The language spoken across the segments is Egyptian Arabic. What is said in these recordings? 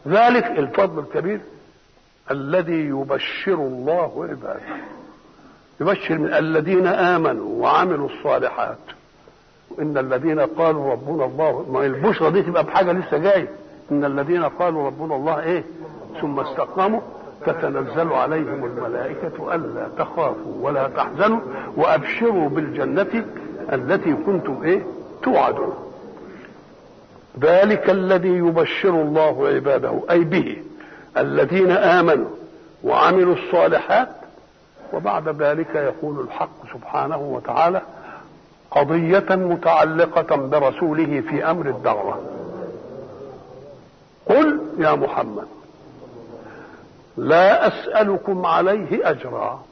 ذلك الفضل الكبير الذي يبشر الله عباده يبشر من الذين امنوا وعملوا الصالحات ان الذين قالوا ربنا الله ما البشرى دي تبقى بحاجه لسه جايه ان الذين قالوا ربنا الله ايه ثم استقاموا تتنزل عليهم الملائكة ألا تخافوا ولا تحزنوا وأبشروا بالجنة التي كنتم إيه توعدون ذلك الذي يبشر الله عباده أي به الذين آمنوا وعملوا الصالحات وبعد ذلك يقول الحق سبحانه وتعالى قضية متعلقة برسوله في أمر الدعوة قل يا محمد لا أسألكم عليه أجرا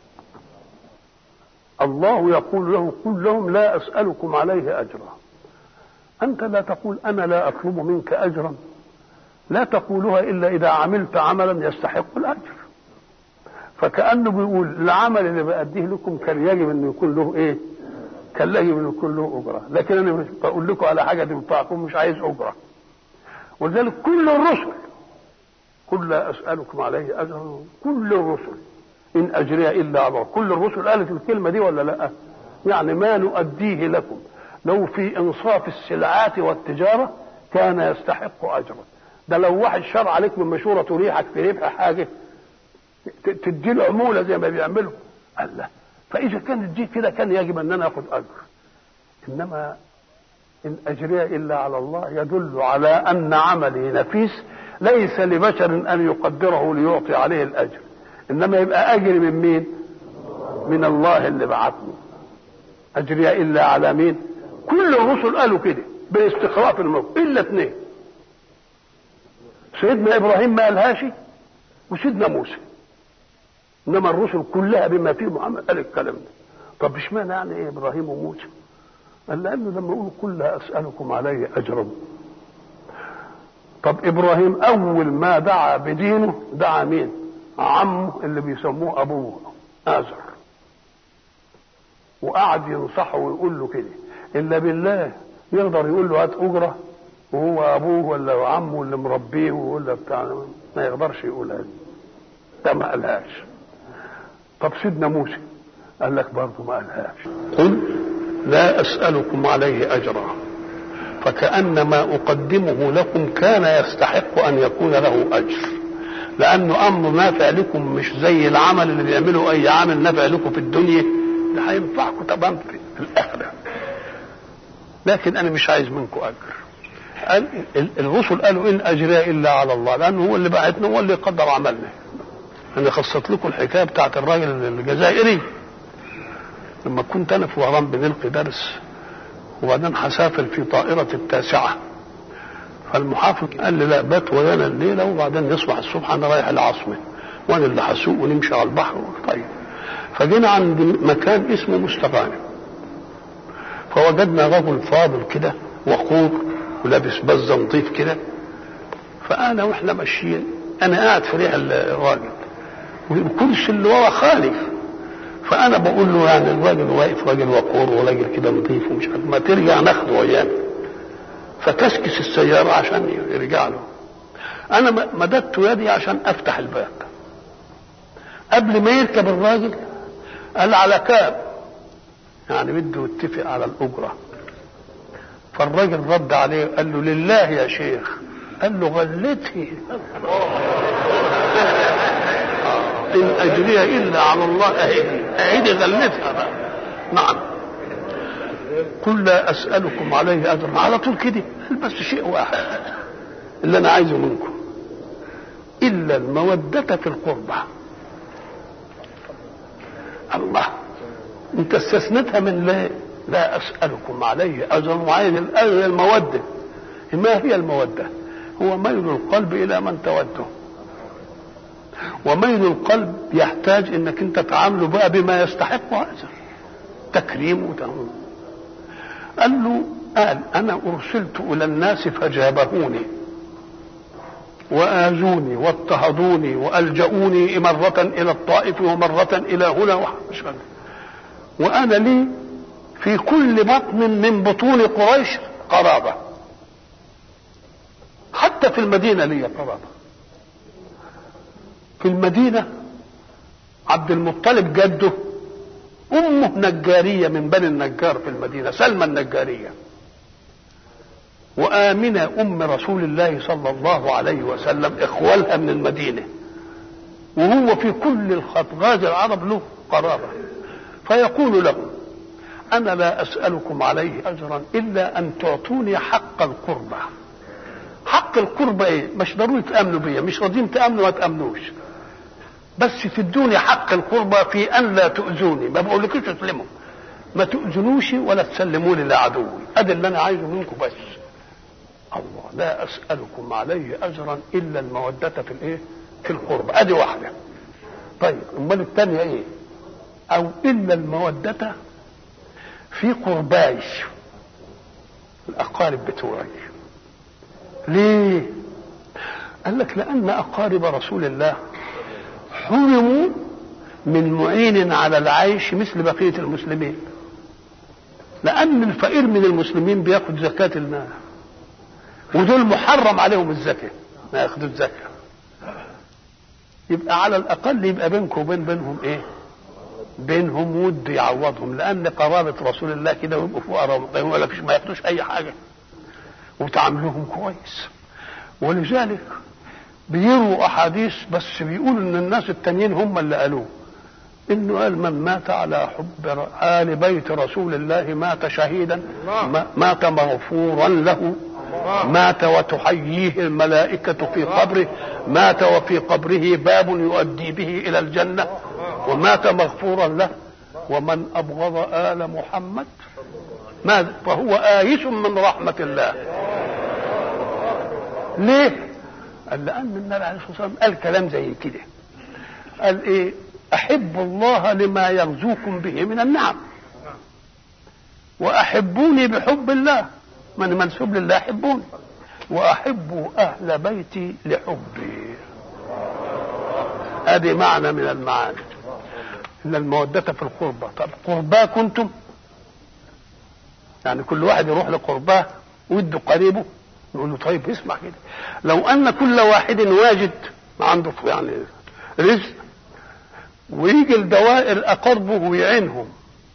الله يقول له قل لهم لا أسألكم عليه أجرا أنت لا تقول أنا لا أطلب منك أجرا لا تقولها إلا إذا عملت عملا يستحق الأجر فكأنه بيقول العمل اللي بأديه لكم كان يجب أن يكون له إيه كان يجب أن يكون له أجرة لكن أنا مش بقول لكم على حاجة تنفعكم مش عايز أجرة ولذلك كل الرسل قل لا أسألكم عليه أجرا كل الرسل إن أجري إلا على الله كل الرسل قالت الكلمة دي ولا لا يعني ما نؤديه لكم لو في إنصاف السلعات والتجارة كان يستحق أجرا ده لو واحد شرع عليك من مشورة تريحك في ربح حاجة تدي له عمولة زي ما بيعملوا قال لا فإذا كانت دي كده كان يجب أن أنا أخذ أجر إنما إن أجري إلا على الله يدل على أن عملي نفيس ليس لبشر أن يقدره ليعطي عليه الأجر إنما يبقى أجري من مين من الله اللي بعثني أجري إلا على مين كل الرسل قالوا كده باستقراء في الموت إلا اثنين سيدنا إبراهيم ما قالهاش وسيدنا موسى إنما الرسل كلها بما فيه محمد قال الكلام ده طب اشمعنى يعني إيه إبراهيم وموسى قال لأنه لما يقول كلها أسألكم عليه أجرا طب إبراهيم أول ما دعا بدينه دعا مين عمه اللي بيسموه أبوه آزر وقعد ينصحه ويقول له كده إلا بالله يقدر يقول له هات أجرة وهو أبوه ولا عمه اللي مربيه ولا بتاع ما يقدرش يقولها دي ده ما قالهاش طب سيدنا موسى قال لك برضه ما قالهاش قل لا أسألكم عليه أجرا فكأن ما أقدمه لكم كان يستحق أن يكون له أجر لأنه أمر نافع لكم مش زي العمل اللي بيعمله أي عمل نافع لكم في الدنيا ده هينفعكم طبعا في الآخرة لكن أنا مش عايز منكم أجر قال الرسل قالوا إن أجري إلا على الله لأنه هو اللي بعتنا هو اللي قدر عملنا أنا خصت لكم الحكاية بتاعت الراجل الجزائري لما كنت أنا في وهران بنلقي درس وبعدين هسافر في طائرة التاسعة فالمحافظ قال لي لا بات ويانا الليلة وبعدين يصبح الصبح أنا رايح العاصمة وأنا اللي هسوق ونمشي على البحر طيب فجينا عند مكان اسمه مستغانم فوجدنا رجل فاضل كده وقور ولابس بزة نظيف كده فأنا وإحنا ماشيين أنا قاعد في ريح الراجل والكرسي اللي ورا خالف فانا بقول له يعني الراجل واقف راجل وقور وراجل كده نظيف ومش عارف ما ترجع ناخده ويانا فكسكس السيارة عشان يرجع له انا مددت يدي عشان افتح الباب قبل ما يركب الراجل قال على كام يعني بده يتفق على الاجره فالراجل رد عليه قال له لله يا شيخ قال له غلتي إن أجري إلا على الله أهدي أهدي غلتها بقى. نعم قل لا أسألكم عليه أجرا على طول كده بس شيء واحد اللي أنا عايزه منكم إلا المودة في القربى الله أنت استثنتها من لا لا أسألكم عليه أجرا وعايز المودة ما هي المودة هو ميل القلب إلى من توده وميل القلب يحتاج انك انت تعامله بقى بما يستحق اجر تكريم وتهون قال له قال انا ارسلت الى الناس فجابهوني واذوني واضطهدوني والجؤوني مره الى الطائف ومره الى هنا وحشا وانا لي في كل بطن من بطون قريش قرابه حتى حتى في المدينة لي قرابة في المدينة عبد المطلب جده أمه نجارية من بني النجار في المدينة سلمى النجارية وآمنة أم رسول الله صلى الله عليه وسلم إخوالها من المدينة وهو في كل الخطغاز العرب له قرابة فيقول لهم أنا لا أسألكم عليه أجرا إلا أن تعطوني حق القربة حق القربة إيه؟ مش ضروري تأمنوا بيا مش راضيين تأمنوا ما تأمنوش بس تدوني حق القربة في أن لا تؤذوني ما بقولكوش تسلموا ما تؤذنوش ولا تسلموني لعدوي ادي اللي انا عايزه منكم بس الله لا اسالكم عليه اجرا الا الموده في الايه في القربة ادي واحده طيب امال الثانيه ايه او الا الموده في قرباي الاقارب بتوعي ليه قال لك لان اقارب رسول الله حرموا من معين على العيش مثل بقيه المسلمين لان الفقير من المسلمين بياخد زكاه المال ودول محرم عليهم الزكاه ما ياخدوا الزكاه يبقى على الاقل يبقى بينكم وبين بينهم ايه بينهم ود يعوضهم لان قرابه رسول الله كده ويبقوا فقراء ولا ما ياخدوش اي حاجه وتعاملوهم كويس ولذلك بيروا احاديث بس بيقولوا ان الناس التانيين هم اللي قالوه انه قال من مات على حب ال بيت رسول الله مات شهيدا مات مغفورا له مات وتحييه الملائكة في قبره مات وفي قبره باب يؤدي به إلى الجنة ومات مغفورا له ومن أبغض آل محمد ماذا فهو آيس من رحمة الله ليه قال لأن النبي عليه الصلاة والسلام قال كلام زي كده قال إيه أحب الله لما يرزوكم به من النعم وأحبوني بحب الله من منسوب لله أحبوني وأحبوا أهل بيتي لحبي هذه معنى من المعاني إن المودة في القربة طب قرباه كنتم يعني كل واحد يروح لقرباه ويده قريبه نقول له طيب اسمع كده لو أن كل واحد واجد عنده يعني رزق ويجي الدوائر أقربه ويعينهم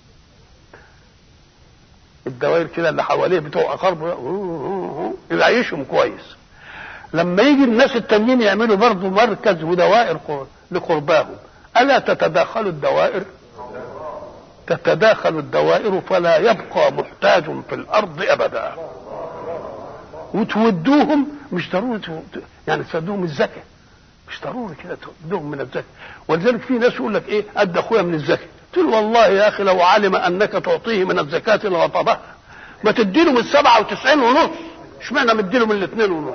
الدوائر كده اللي حواليه بتوع أقربه يعيشهم كويس لما يجي الناس التانيين يعملوا برضه مركز ودوائر لقرباهم ألا تتداخل الدوائر تتداخل الدوائر فلا يبقى محتاج في الأرض أبدا وتودوهم مش ضروري يعني تودوهم الزكاه مش ضروري كده تودوهم من الزكاه ولذلك في ناس يقول لك ايه ادى اخويا من الزكاه قلت له والله يا اخي لو علم انك تعطيه من الزكاه لغضبها ما تديله من 97 ونص اشمعنى مديله من الاثنين ونص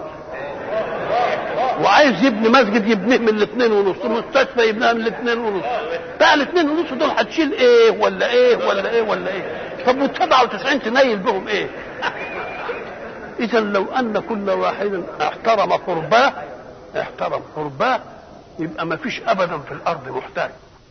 وعايز يبني مسجد يبنيه من الاثنين ونص مستشفى يبنيها من الاثنين ونص بتاع الاثنين ونص دول هتشيل ايه ولا ايه ولا ايه ولا ايه طب وال 97 تنيل بهم ايه اذا لو ان كل واحد احترم قرباه احترم قرباه يبقى ما فيش ابدا في الارض محتاج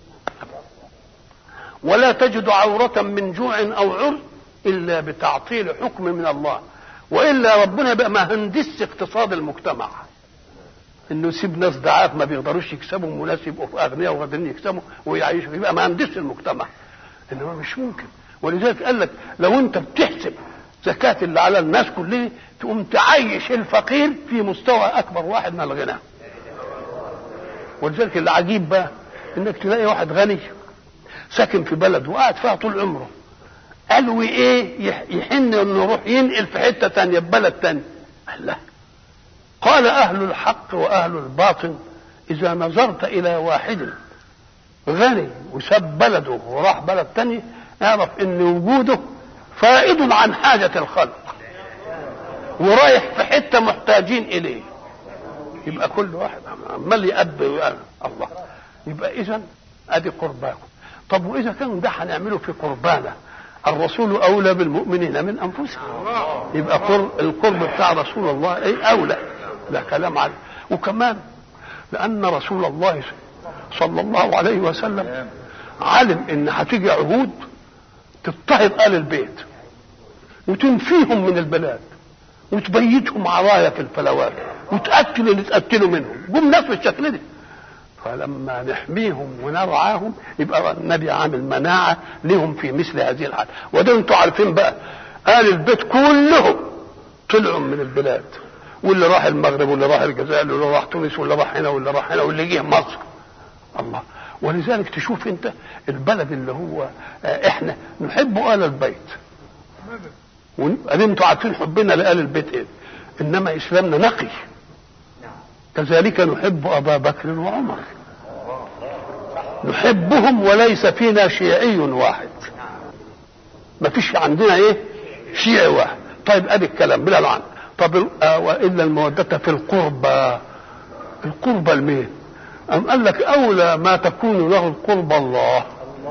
ولا تجد عورة من جوع او عر الا بتعطيل حكم من الله والا ربنا بقى ما هندس اقتصاد المجتمع انه يسيب ناس ضعاف ما بيقدروش يكسبوا وناس يبقوا في اغنياء وقادرين يكسبوا ويعيشوا يبقى ما هندس المجتمع انما مش ممكن ولذلك قال لك لو انت بتحسب زكاة اللي على الناس كلها تقوم تعيش الفقير في مستوى أكبر واحد من الغنى ولذلك العجيب بقى إنك تلاقي واحد غني ساكن في بلد وقاعد فيها طول عمره قالوا إيه يحن إنه يروح ينقل في حتة تانية في بلد تاني قال لا قال أهل الحق وأهل الباطل إذا نظرت إلى واحد غني وساب بلده وراح بلد تاني اعرف إن وجوده فائد عن حاجة الخلق ورايح في حتة محتاجين إليه يبقى كل واحد عمال يأب الله يبقى إذا أدي قرباكم طب وإذا كان ده هنعمله في قربانا الرسول أولى بالمؤمنين من أنفسهم يبقى قرب القرب بتاع رسول الله إيه أولى لا كلام عليه وكمان لأن رسول الله صلى الله عليه وسلم علم إن هتيجي عهود تضطهد آل البيت وتنفيهم من البلاد وتبيتهم عرايا في الفلوات وتاكل اللي تاكلوا منهم جم ناس بالشكل ده فلما نحميهم ونرعاهم يبقى النبي عامل مناعه لهم في مثل هذه الحال وده انتوا عارفين بقى آل البيت كلهم طلعوا من البلاد واللي راح المغرب واللي راح الجزائر واللي راح تونس واللي راح هنا واللي راح هنا واللي جه مصر الله ولذلك تشوف انت البلد اللي هو احنا نحب آل البيت وادي انتوا عارفين حبنا لآل البيت ايه انما اسلامنا نقي كذلك نحب ابا بكر وعمر نحبهم وليس فينا شيعي واحد ما فيش عندنا ايه شيعي واحد طيب ادي الكلام بلا لعن طب آه والا الموده في القربى القربى لمين أم قال لك أولى ما تكون له القرب الله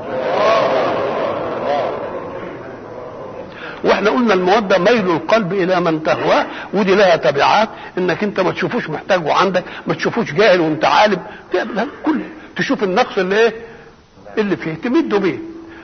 واحنا قلنا المودة ميل القلب إلى من تهواه ودي لها تبعات إنك أنت ما تشوفوش محتاج وعندك ما تشوفوش جاهل وأنت عالم كل تشوف النقص اللي إيه اللي فيه تمده بيه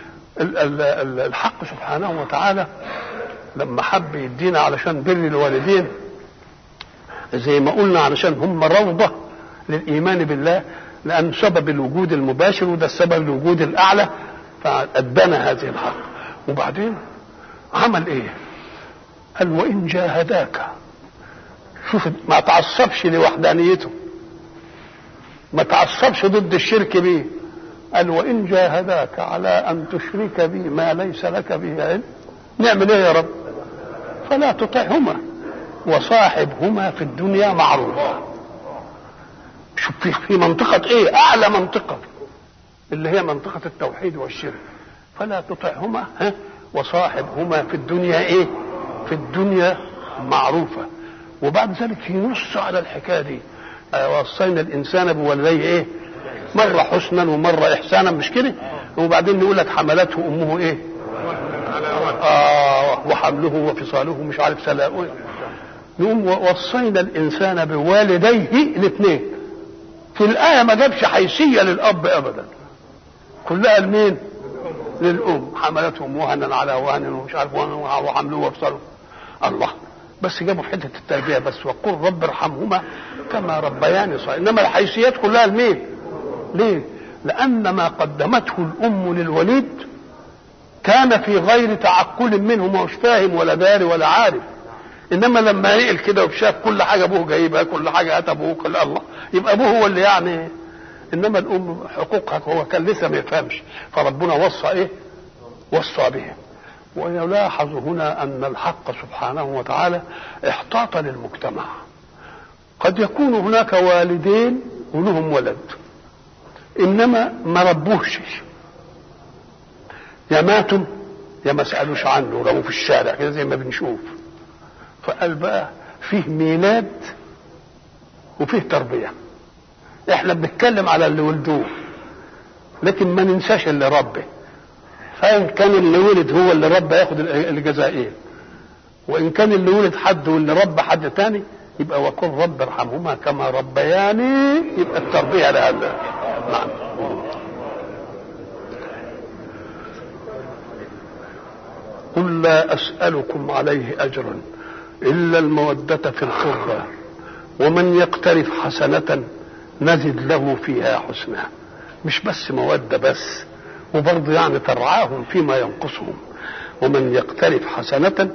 الحق سبحانه وتعالى لما حب يدينا علشان بر الوالدين زي ما قلنا علشان هم روضه للايمان بالله لان سبب الوجود المباشر وده السبب الوجود الاعلى فادانا هذه الحق وبعدين عمل ايه قال وان جاهداك شوف ما تعصبش لوحدانيته ما تعصبش ضد الشرك به قال وان جاهداك على ان تشرك بي ما ليس لك به علم نعمل ايه يا رب فلا تطعهما وصاحبهما في الدنيا معروفا شوف في في منطقة ايه اعلى منطقة اللي هي منطقة التوحيد والشرك فلا تطعهما ها وصاحبهما في الدنيا ايه في الدنيا معروفة وبعد ذلك ينص على الحكاية دي وصينا الانسان بوالديه ايه مرة حسنا ومرة احسانا مش كده وبعدين نقول لك حملته امه ايه آه وحمله وفصاله مش عارف سلاء نقوم وصينا الانسان بوالديه الاثنين في الآية ما جابش حيثية للأب أبدا كلها لمين؟ للأم حملتهم وهنا على وهن ومش عارف وهن وحملوه وفصلوا الله بس جابوا في حتة التربية بس وقل رب ارحمهما كما ربياني صغير إنما الحيثيات كلها لمين؟ ليه؟ لأن ما قدمته الأم للوليد كان في غير تعقل منه ما هوش فاهم ولا داري ولا عارف انما لما نقل كده وشاف كل حاجه ابوه جايبها كل حاجه اتى ابوه كل الله يبقى ابوه هو اللي يعني انما الام حقوقها هو كان لسه ما يفهمش فربنا وصى ايه؟ وصى به ويلاحظ هنا ان الحق سبحانه وتعالى احتاط للمجتمع قد يكون هناك والدين ولهم ولد انما ما ربوهش يا ماتوا يا ما سالوش عنه رموا في الشارع كده زي ما بنشوف فقال بقى فيه ميلاد وفيه تربية احنا بنتكلم على اللي ولدوه لكن ما ننساش اللي ربه فإن كان اللي ولد هو اللي ربى ياخد الجزاء ايه وإن كان اللي ولد حد واللي ربى حد تاني يبقى وقل رب ارحمهما كما ربياني يبقى التربية لهذا نعم قل لا أسألكم عليه أجرا إلا المودة في القربى ومن يقترف حسنة نزد له فيها حسنا مش بس مودة بس وبرضه يعني ترعاهم فيما ينقصهم ومن يقترف حسنة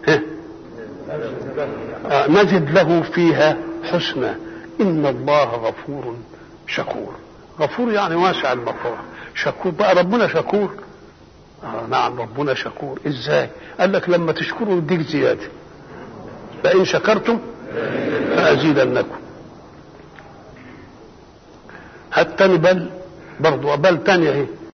نزد له فيها حسنا إن الله غفور شكور غفور يعني واسع المغفرة شكور بقى ربنا شكور آه نعم ربنا شكور ازاي قال لك لما تشكروا يديك زياده فإن شكرتم فأزيدنكم هات تاني بل برضو بل تانية اهي